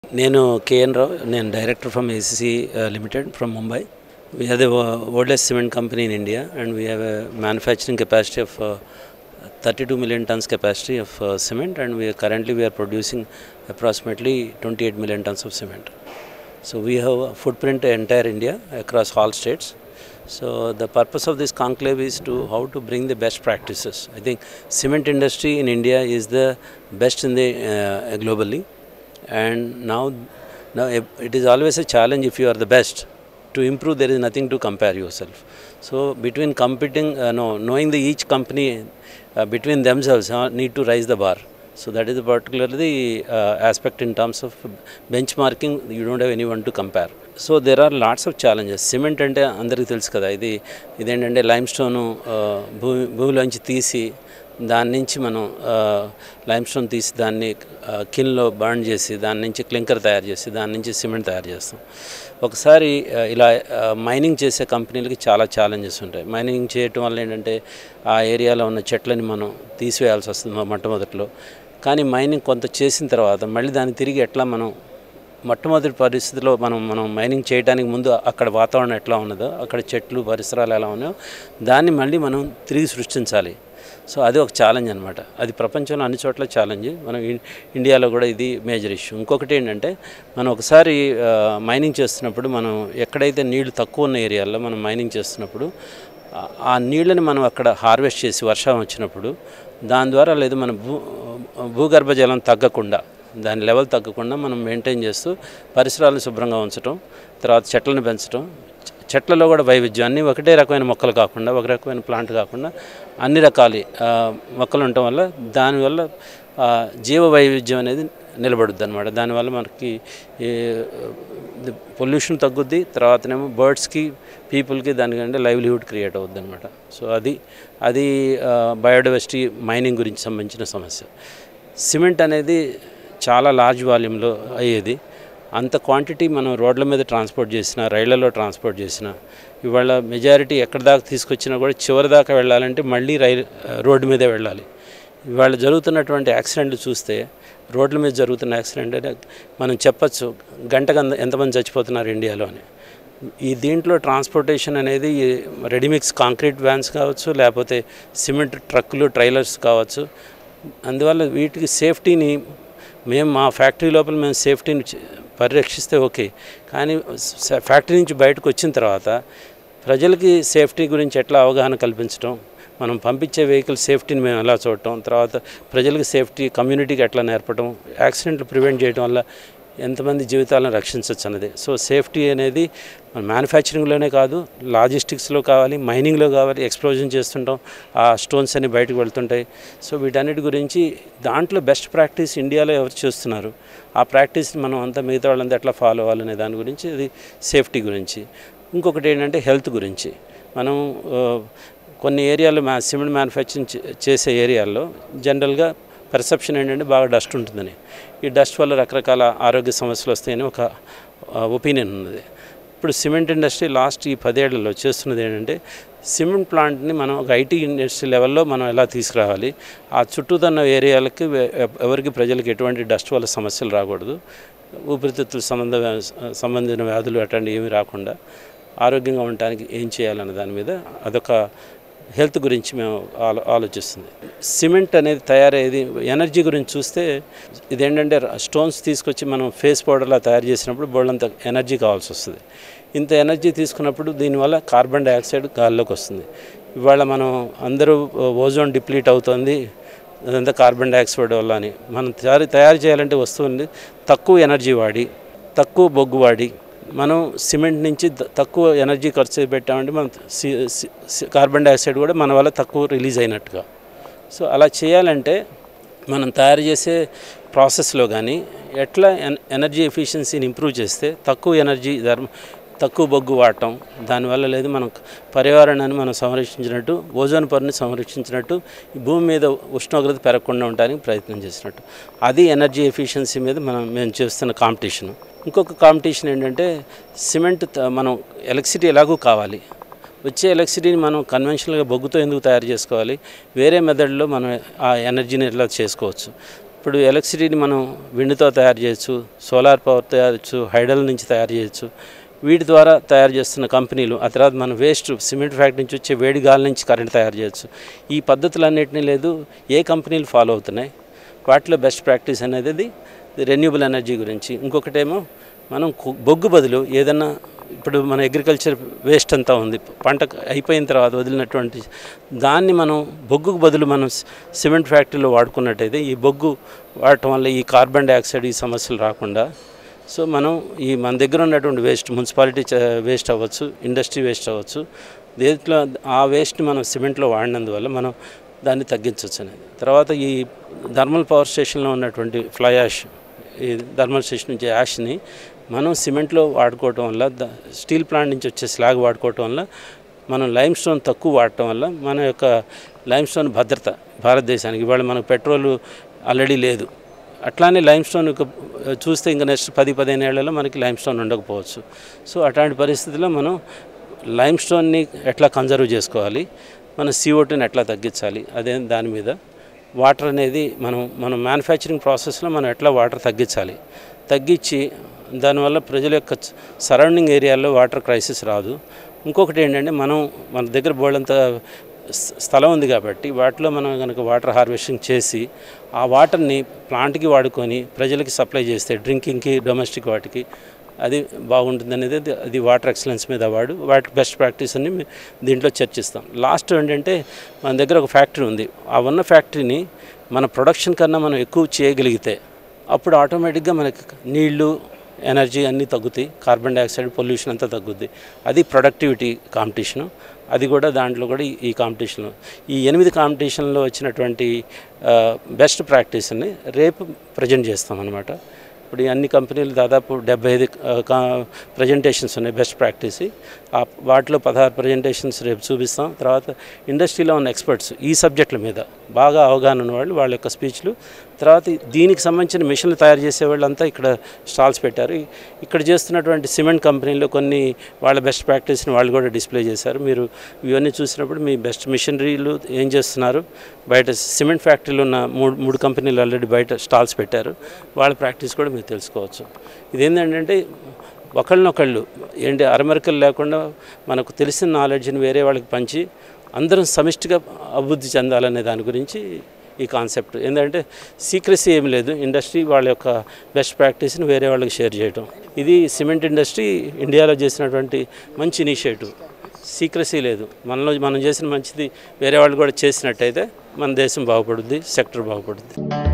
నేను కేఎన్ రావు నేను director from ACC limited from Mumbai we have the oldest cement company in India and we have a manufacturing capacity of thirty two million tons capacity of cement and we currently we are producing approximately 28 million tons of cement. So we have a footprint entire India across all states. So the purpose of this conclave is to how to bring the best practices. I think cement industry in India is the best in the uh, globally, and now now it is always a challenge if you are the best. To improve, there is nothing to compare yourself. So between competing, uh, no, knowing the each company uh, between themselves uh, need to raise the bar. So that is particularly uh, aspect in terms of benchmarking. You don't have anyone to compare. So there are lots of challenges cement అంటే అందరికీ తెలుసు కదా ఇది ఇదేంటంటే lime stone భూమి భూమిలోంచి తీసి దాని నుంచి మనం లైమ్ స్టోన్ తీసి దాన్ని కిన్లో బర్న్ చేసి దాని నుంచి క్లింకర్ తయారు చేసి దాని నుంచి సిమెంట్ తయారు చేస్తాం ఒకసారి ఆ, ఇలా మైనింగ్ చేసే కంపెనీలకి చాలా ఛాలెంజెస్ ఉంటాయి మైనింగ్ చేయటం వల్ల ఏంటంటే ఆ ఏరియాలో ఉన్న చెట్లని మనం తీసివేయాల్సి వస్తుంది మొ- మొట్టమొదట్లో కానీ మైనింగ్ కొంత చేసిన తర్వాత మళ్ళీ దాన్ని తిరిగి ఎట్లా మనం మొట్టమొదటి పరిస్థితిలో మనం మనం మైనింగ్ చేయడానికి ముందు అక్కడ వాతావరణం ఎట్లా ఉన్నదో అక్కడ చెట్లు పరిసరాలు ఎలా ఉన్నాయో దాన్ని మళ్ళీ మనం తిరిగి సృష్టించాలి సో అది ఒక ఛాలెంజ్ అనమాట అది ప్రపంచంలో అన్ని చోట్ల ఛాలెంజ్ మనం ఇన్- ఇండియాలో కూడా ఇది మేజర్ ఇష్యూ ఇంకొకటి ఏంటంటే మనం ఒకసారి ఆ, మైనింగ్ చేస్తున్నప్పుడు మనం ఎక్కడైతే నీళ్లు తక్కువ ఉన్న ఏరియాల్లో మనం మైనింగ్ చేస్తున్నప్పుడు ఆ- ఆ నీళ్ళని మనం అక్కడ హార్వెస్ట్ చేసి వర్షం వచ్చినప్పుడు దాని ద్వారా లేదు మన భూ భూగర్భ జలం తగ్గకుండా దాని లెవెల్ తగ్గకుండా మనం మెయింటైన్ చేస్తూ పరిసరాలను శుభ్రంగా ఉంచడం తర్వాత చెట్లను పెంచడం చె- చెట్లలో కూడా వైవిధ్యం అన్నీ ఒకటే రకమైన మొక్కలు కాకుండా ఒక రకమైన ప్లాంట్ కాకుండా అన్ని రకాల ఆ, మొక్కలు ఉండటం వల్ల దానివల్ల ఆ, జీవ వైవిధ్యం అనేది నిలబడుద్ది అనమాట దానివల్ల మనకి పొల్యూషన్ తగ్గుద్ది తర్వాతనేమో బర్డ్స్కి పీపుల్కి దానికంటే లైవ్లీహుడ్ క్రియేట్ అవుద్ది అనమాట సో అది అది బయోడైవర్సిటీ మైనింగ్ గురించి సంబంధించిన సమస్య సిమెంట్ అనేది చాలా లార్జ్ వాల్యూమ్లో అయ్యేది అంత క్వాంటిటీ మనం రోడ్ల మీద ట్రాన్స్పోర్ట్ చేసిన రైళ్లలో ట్రాన్స్పోర్ట్ చేసిన ఇవాళ మెజారిటీ ఎక్కడి దాకా తీసుకొచ్చినా కూడా చివరి దాకా వెళ్ళాలంటే మళ్ళీ రైలు రోడ్డు మీదే వెళ్ళాలి ఇవాళ జరుగుతున్నటువంటి యాక్సిడెంట్లు చూస్తే రోడ్ల మీద జరుగుతున్న యాక్సిడెంట్ అంటే మనం చెప్పచ్చు గంటకు అంద- ఎంతమంది చచ్చిపోతున్నారు ఇండియాలో అని ఈ దీంట్లో ట్రాన్స్పోర్టేషన్ అనేది రెడీమిక్స్ కాంక్రీట్ వ్యాన్స్ కావచ్చు లేకపోతే సిమెంట్ ట్రక్కులు ట్రైలర్స్ కావచ్చు అందువల్ల వీటికి సేఫ్టీని మేము మా ఫ్యాక్టరీ లోపల మేము సేఫ్టీని చ- పరిరక్షిస్తే ఓకే కానీ స- ఫ్యాక్టరీ నుంచి బయటకు వచ్చిన తర్వాత ప్రజలకి సేఫ్టీ గురించి ఎట్లా అవగాహన కల్పించడం మనం పంపించే వెహికల్ సేఫ్టీని మేము ఎలా చూడటం తర్వాత ప్రజలకు సేఫ్టీ కమ్యూనిటీకి ఎట్లా నేర్పడం యాక్సిడెంట్లు ప్రివెంట్ చేయడం వల్ల ఎంతమంది జీవితాలను రక్షించవచ్చు అన్నది సో సేఫ్టీ అనేది మన మ్యానుఫ్యాక్చరింగ్లోనే కాదు లాజిస్టిక్స్లో కావాలి మైనింగ్లో కావాలి ఎక్స్ప్లోజన్ చేస్తుంటాం ఆ స్టోన్స్ అన్ని బయటకు వెళ్తుంటాయి సో వీటన్నిటి గురించి దాంట్లో బెస్ట్ ప్రాక్టీస్ ఇండియాలో ఎవరు చేస్తున్నారు ఆ ప్రాక్టీస్ని మనం అంతా మిగతా వాళ్ళంతా ఎట్లా ఫాలో అవ్వాలనే దాని గురించి అది సేఫ్టీ గురించి ఇంకొకటి ఏంటంటే హెల్త్ గురించి మనం ఆ, కొన్ని ఏరియాలో మ్యా సిమెంట్ మ్యానుఫ్యాక్చరింగ్ చే- చేసే ఏరియాల్లో జనరల్గా పర్సెప్షన్ ఏంటంటే బాగా డస్ట్ ఉంటుందని ఈ డస్ట్ వల్ల రకరకాల ఆరోగ్య సమస్యలు వస్తాయని ఒక ఒపీనియన్ ఉన్నది ఇప్పుడు సిమెంట్ ఇండస్ట్రీ లాస్ట్ ఈ పదేళ్లలో చేస్తున్నది ఏంటంటే సిమెంట్ ప్లాంట్ని మనం ఒక ఐటీ ఇండస్ట్రీ లెవెల్లో మనం ఎలా తీసుకురావాలి ఆ చుట్టూతున్న ఏరియాలకి ఎ- ఎవరికి ప్రజలకు ఎటువంటి డస్ట్ వల్ల సమస్యలు రాకూడదు ఊపిరితిత్తుల సంబంధ వ్యా- సంబంధించిన వ్యాధులు అట్లాంటివి ఏమీ రాకుండా ఆరోగ్యంగా ఉండటానికి ఏం చేయాలన్న దాని మీద అదొక హెల్త్ గురించి మేము ఆలో ఆలోచిస్తుంది సిమెంట్ అనేది తయారయ్యేది ఎనర్జీ గురించి చూస్తే ఇదేంటంటే స్టోన్స్ తీసుకొచ్చి మనం ఫేస్ పౌడర్లా తయారు చేసినప్పుడు బోళ్ళంత ఎనర్జీ కావాల్సి వస్తుంది ఇంత ఎనర్జీ తీసుకున్నప్పుడు దీనివల్ల కార్బన్ డైఆక్సైడ్ గాల్లోకి వస్తుంది ఇవాళ మనం అందరూ ఓజోన్ డిప్లీట్ అవుతుంది అదంతా కార్బన్ డైఆక్సైడ్ వల్ల అని మనం తయారు తయారు చేయాలంటే వస్తువుని తక్కువ ఎనర్జీ వాడి తక్కువ బొగ్గు వాడి మనం సిమెంట్ నుంచి త- తక్కువ ఎనర్జీ ఖర్చు పెట్టామంటే మనం సి- సి- సి- కార్బన్ డైఆక్సైడ్ కూడా మన వల్ల తక్కువ రిలీజ్ అయినట్టుగా సో అలా చేయాలంటే మనం తయారు చేసే ప్రాసెస్లో కానీ ఎట్లా ఎన్ ఎనర్జీ ఎఫిషియన్సీని ఇంప్రూవ్ చేస్తే తక్కువ ఎనర్జీ ధర్మ తక్కువ బొగ్గు వాడటం దానివల్ల లేదు మనం పర్యావరణాన్ని మనం సంరక్షించినట్టు ఓజోన్ పొరని సంరక్షించినట్టు ఈ భూమి మీద ఉష్ణోగ్రత పెరగకుండా ఉండడానికి ప్రయత్నం చేసినట్టు అది ఎనర్జీ ఎఫిషియన్సీ మీద మనం మేము చేస్తున్న కాంపిటీషన్ ఇంకొక కాంపిటీషన్ ఏంటంటే సిమెంట్ త- మనం ఎలక్ట్రిసిటీ ఎలాగూ కావాలి వచ్చే ఎలక్ట్రిసిటీని మనం కన్వెన్షనల్గా బొగ్గుతో ఎందుకు తయారు చేసుకోవాలి వేరే మెథడ్లో మనం ఆ ఎనర్జీని ఎట్లా చేసుకోవచ్చు ఇప్పుడు ఎలక్ట్రిసిటీని మనం విండ్తో తయారు చేయొచ్చు సోలార్ పవర్ తయారు చేయొచ్చు హైడల్ నుంచి తయారు చేయొచ్చు వీటి ద్వారా తయారు చేస్తున్న కంపెనీలు ఆ తర్వాత మన వేస్ట్ సిమెంట్ ఫ్యాక్టరీ నుంచి వచ్చే వేడి గాలి నుంచి కరెంట్ తయారు చేయొచ్చు ఈ పద్ధతులన్నింటినీ లేదు ఏ కంపెనీలు ఫాలో అవుతున్నాయి వాటిలో బెస్ట్ ప్రాక్టీస్ అనేది రెన్యూబుల్ ఎనర్జీ గురించి ఇంకొకటేమో మనం కు- బొగ్గు బదులు ఏదన్నా ఇప్పుడు మన అగ్రికల్చర్ వేస్ట్ అంతా ఉంది పంట అయిపోయిన తర్వాత వదిలినటువంటి దాన్ని మనం బొగ్గుకు బదులు మనం సి- సిమెంట్ ఫ్యాక్టరీలో వాడుకున్నట్టయితే ఈ బొగ్గు వాడటం వల్ల ఈ కార్బన్ డైఆక్సైడ్ ఈ సమస్యలు రాకుండా సో మనం ఈ మన దగ్గర ఉన్నటువంటి వేస్ట్ మున్సిపాలిటీ చ- వేస్ట్ అవ్వచ్చు ఇండస్ట్రీ వేస్ట్ అవ్వచ్చు దేంట్లో ఆ వేస్ట్ని మనం సిమెంట్లో వాడినందువల్ల మనం దాన్ని తగ్గించవచ్చు అనేది తర్వాత ఈ థర్మల్ పవర్ స్టేషన్లో ఉన్నటువంటి ఫ్లై యాష్ ఈ థర్మల్ స్టేషన్ నుంచి యాష్ని మనం సిమెంట్లో వాడుకోవటం వల్ల ద- స్టీల్ ప్లాంట్ నుంచి వచ్చే స్లాగ్ వాడుకోవటం వల్ల మనం లైమ్ స్టోన్ తక్కువ వాడటం వల్ల మన యొక్క లైమ్ స్టోన్ భద్రత భారతదేశానికి ఇవాళ మనకు పెట్రోల్ ఆల్రెడీ లేదు అట్లానే లైమ్ స్టోన్ ఇక చూస్తే ఇంకా నెక్స్ట్ పది పదిహేను ఏళ్లలో మనకి లైమ్ స్టోన్ ఉండకపోవచ్చు సో అట్లాంటి పరిస్థితుల్లో మనం లైమ్ స్టోన్ని ఎట్లా కన్జర్వ్ చేసుకోవాలి మన సిఓటీని ఎట్లా తగ్గించాలి అదే దాని మీద వాటర్ అనేది మనం మనం మ్యానుఫ్యాక్చరింగ్ ప్రాసెస్లో మనం ఎట్లా వాటర్ తగ్గించాలి తగ్గించి దానివల్ల ప్రజల యొక్క సరౌండింగ్ ఏరియాలో వాటర్ క్రైసిస్ రాదు ఇంకొకటి ఏంటంటే మనం మన దగ్గర బోళ్ళంత స్థ- స్థలం ఉంది కాబట్టి వాటిలో మనం కనుక వాటర్ హార్వెస్టింగ్ చేసి ఆ వాటర్ని ప్లాంట్కి వాడుకొని ప్రజలకి సప్లై చేస్తే డ్రింకింగ్కి డొమెస్టిక్ వాటికి అది బాగుంటుంది అనేది అది- అది వాటర్ ఎక్సలెన్స్ మీద వాడు వాటి బెస్ట్ ప్రాక్టీస్ అని మే- దీంట్లో చర్చిస్తాం లాస్ట్ ఏంటంటే మన దగ్గర ఒక ఫ్యాక్టరీ ఉంది ఆ ఉన్న ఫ్యాక్టరీని మన ప్రొడక్షన్ కన్నా మనం ఎక్కువ చేయగలిగితే అప్పుడు ఆటోమేటిక్గా మనకి నీళ్లు ఎనర్జీ అన్నీ తగ్గుతాయి కార్బన్ డైఆక్సైడ్ పొల్యూషన్ అంతా తగ్గుద్ది అది ప్రొడక్టివిటీ కాంపిటీషను అది కూడా దాంట్లో కూడా ఈ- ఈ కాంపిటీషన్లో ఈ ఎనిమిది కాంపిటీషన్లో వచ్చినటువంటి బెస్ట్ ప్రాక్టీస్ని రేపు ప్రజెంట్ చేస్తాం అనమాట ఇప్పుడు ఈ అన్ని కంపెనీలు దాదాపు డెబ్బై ఐదు ప్రజెంటేషన్స్ ఉన్నాయి బెస్ట్ ప్రాక్టీస్ ఆ వాటిలో పదహారు ప్రజెంటేషన్స్ రేపు చూపిస్తాం తర్వాత ఇండస్ట్రీలో ఉన్న ఎక్స్పర్ట్స్ ఈ సబ్జెక్టుల మీద బాగా అవగాహన ఉన్న వాళ్ళు వాళ్ళ యొక్క స్పీచ్లు తర్వాత దీనికి సంబంధించిన మిషన్లు తయారు చేసే వాళ్ళంతా ఇక్కడ స్టాల్స్ పెట్టారు ఈ- ఇక్కడ చేస్తున్నటువంటి సిమెంట్ కంపెనీలో కొన్ని వాళ్ళ బెస్ట్ ప్రాక్టీస్ని వాళ్ళు కూడా డిస్ప్లే చేశారు మీరు ఇవన్నీ చూసినప్పుడు మీ బెస్ట్ మిషనరీలు ఏం చేస్తున్నారు బయట సిమెంట్ ఫ్యాక్టరీలో ఉన్న మూడు మూడు కంపెనీలు ఆల్రెడీ బయట స్టాల్స్ పెట్టారు వాళ్ళ ప్రాక్టీస్ కూడా మీరు తెలుసుకోవచ్చు ఇదేంటంటే ఒకళ్ళనొకళ్ళు ఏంటి అరమరికలు లేకుండా మనకు తెలిసిన నాలెడ్జ్ని వేరే వాళ్ళకి పంచి అందరం సమిష్టిగా అభివృద్ధి చెందాలనే దాని గురించి ఈ కాన్సెప్ట్ ఏంటంటే సీక్రసీ ఏమి లేదు ఇండస్ట్రీ వాళ్ళ యొక్క బెస్ట్ ప్రాక్టీస్ని వేరే వాళ్ళకి షేర్ చేయడం ఇది సిమెంట్ ఇండస్ట్రీ ఇండియాలో చేసినటువంటి మంచి ఇనిషియేటివ్ సీక్రసీ లేదు మనలో మనం చేసిన మంచిది వేరే వాళ్ళు కూడా చేసినట్టయితే మన దేశం బాగుపడుద్ది సెక్టర్ బాగుపడుద్ది